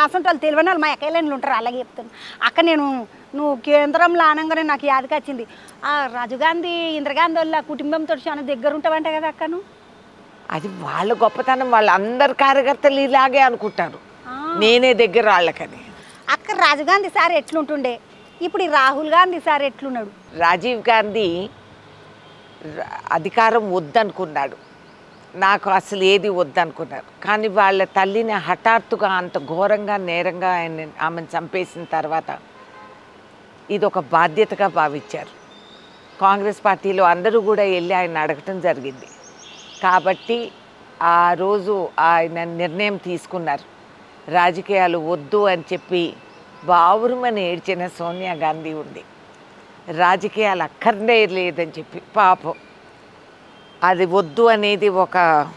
అసంటి వాళ్ళు తెలియని వాళ్ళు మా ఎక్కలేని ఉంటారు అలాగే చెప్తాను అక్క నేను నువ్వు కేంద్రంలో ఆనంగానే నాకు యాదకి వచ్చింది ఆ రాజీవ్ గాంధీ ఇందిరాగాంధీ వాళ్ళ కుటుంబంతో చాలా దగ్గర ఉంటావంట కదా అక్క నువ్వు అది వాళ్ళ గొప్పతనం వాళ్ళ అందరు కార్యకర్తలు ఇలాగే అనుకుంటారు ఆ. నేనే దగ్గర వాళ్ళకని అక్క రాజీవ్ గాంధీ సార్ ఎట్లుంటుండే ఇప్పుడు ఈ రాహుల్ గాంధీ సార్ ఎట్లున్నాడు రాజీవ్ గాంధీ ర- అధికారం వద్దనుకున్నాడు నాకు అసలు ఏది వద్దనుకున్నారు కానీ వాళ్ళ తల్లిని హఠాత్తుగా అంత ఘోరంగా నేరంగా ఆయన ఆమెను చంపేసిన తర్వాత ఇది ఒక బాధ్యతగా భావించారు కాంగ్రెస్ పార్టీలో అందరూ కూడా వెళ్ళి ఆయన అడగటం జరిగింది కాబట్టి ఆ రోజు ఆయన నిర్ణయం తీసుకున్నారు రాజకీయాలు వద్దు అని చెప్పి బావురుమని ఏడ్చిన సోనియా గాంధీ ఉంది రాజకీయాలు అక్కర్నే లేదని చెప్పి పాపం అది వద్దు అనేది ఒక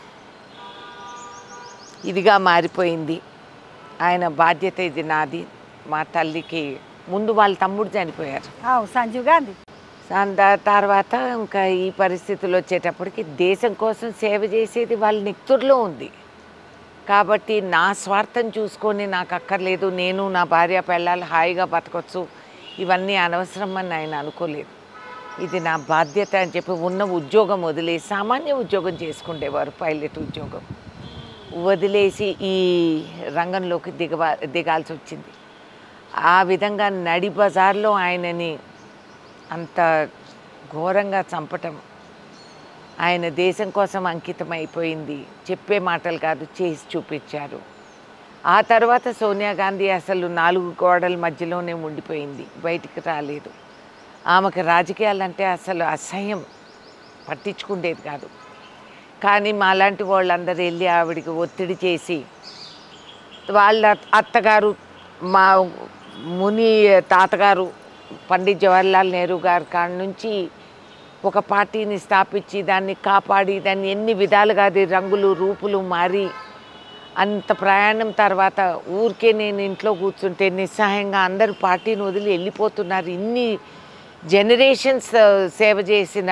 ఇదిగా మారిపోయింది ఆయన బాధ్యత ఇది నాది మా తల్లికి ముందు వాళ్ళ తమ్ముడు చనిపోయారు అవు సంజీవ్ గాంధీ దాని దా- తర్వాత ఇంకా ఈ పరిస్థితులు వచ్చేటప్పటికి దేశం కోసం సేవ చేసేది వాళ్ళ నిక్తుర్లో ఉంది కాబట్టి నా స్వార్థం చూసుకొని నాకు అక్కర్లేదు నేను నా భార్య పిల్లలు హాయిగా బతకొచ్చు ఇవన్నీ అనవసరం అని ఆయన అనుకోలేదు ఇది నా బాధ్యత అని చెప్పి ఉన్న ఉద్యోగం వదిలేసి సామాన్య ఉద్యోగం చేసుకుండేవారు పైలట్ ఉద్యోగం వదిలేసి ఈ రంగంలోకి దిగవా దిగాల్సి వచ్చింది ఆ విధంగా నడి బజార్లో ఆయనని అంత ఘోరంగా చంపటం ఆయన దేశం కోసం అంకితం అయిపోయింది చెప్పే మాటలు కాదు చేసి చూపించారు ఆ తర్వాత సోనియా గాంధీ అసలు నాలుగు గోడల మధ్యలోనే ఉండిపోయింది బయటికి రాలేదు ఆమెకు రాజకీయాలంటే అసలు అసహ్యం పట్టించుకుండేది కాదు కానీ మాలాంటి వాళ్ళందరూ వెళ్ళి ఆవిడికి ఒత్తిడి చేసి వాళ్ళ అత్తగారు మా ముని తాతగారు పండిత్ జవహర్లాల్ నెహ్రూ గారి కాడ నుంచి ఒక పార్టీని స్థాపించి దాన్ని కాపాడి దాన్ని ఎన్ని విధాలుగా అది రంగులు రూపులు మారి అంత ప్రయాణం తర్వాత ఊరికే నేను ఇంట్లో కూర్చుంటే నిస్సహాయంగా అందరూ పార్టీని వదిలి వెళ్ళిపోతున్నారు ఇన్ని జనరేషన్స్ సేవ చేసిన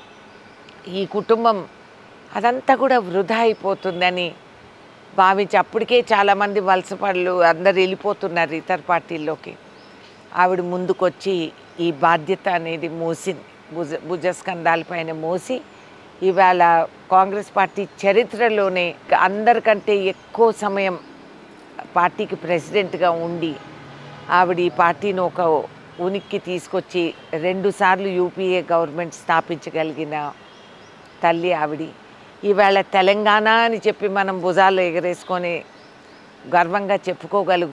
ఈ కుటుంబం అదంతా కూడా వృధా అయిపోతుందని భావించి అప్పటికే చాలామంది వలసపళ్ళు అందరు వెళ్ళిపోతున్నారు ఇతర పార్టీల్లోకి ఆవిడ ముందుకొచ్చి ఈ బాధ్యత అనేది మోసింది భుజ భుజస్కంధాలపైన మోసి ఇవాళ కాంగ్రెస్ పార్టీ చరిత్రలోనే అందరికంటే ఎక్కువ సమయం పార్టీకి ప్రెసిడెంట్గా ఉండి ఆవిడ ఈ పార్టీని ఒక ఉనికి తీసుకొచ్చి రెండుసార్లు యూపీఏ గవర్నమెంట్ స్థాపించగలిగిన తల్లి ఆవిడి ఈవేళ తెలంగాణ అని చెప్పి మనం భుజాలు ఎగరేసుకొని గర్వంగా చెప్పుకోగలుగు